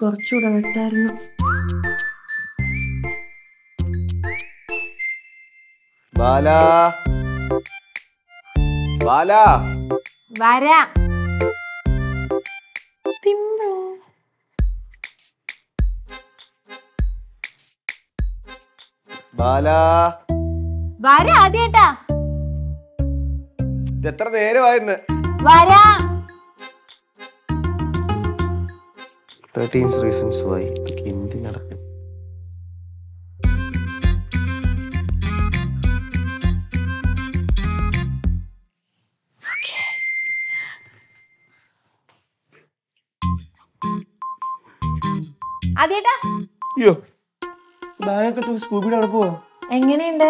കുറച്ചുകൂടെ വിട്ടായിരുന്നു ബാലാ ബാലാ വരാം പിമ്പളോ ബാലാ വരാം ആദ്യേട്ടാ ഇത് എത്ര നേരമായെന്ന് വരാം തേർട്ടീൻ റീസൺസ് വൈ എന്ത് നടക്കും ആദ്യേട്ടാ അയ്യോ ബാഗൊക്കെ തൂക്കി സ്കൂബിയുടെ അവിടെ പോവാ എങ്ങനെയുണ്ട്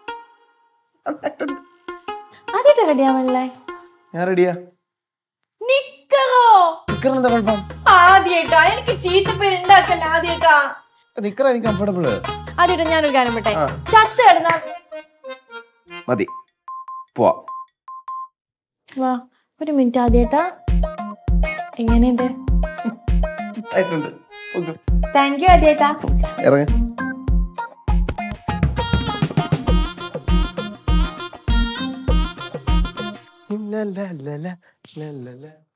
ആദ്യേട്ടാ റെഡിയാവല്ലേ ഞാൻ റെഡിയാ നിക്കറോ നിക്കർ എന്താ കുഴപ്പം ആദ്യേട്ടാ എനിക്ക് ചീത്തപ്പേര് ഉണ്ടാക്കല്ല ആദ്യേട്ടാ നിക്കർ എനിക്ക് കംഫർട്ടബിൾ ആദ്യേട്ടാ ഞാനൊരു കാര്യം പറ്റേ ആ. ചത്ത് കിടന്നാ മതി പോവാ വാ ഒരു മിനിറ്റ് ആദ്യേട്ടാ എങ്ങനെയുണ്ട് ആയിട്ടുണ്ട് ഓക്കെ താങ്ക് യു ആദ്യേട്ടാ ഇറങ്ങ ല ല ല ല ല ല ല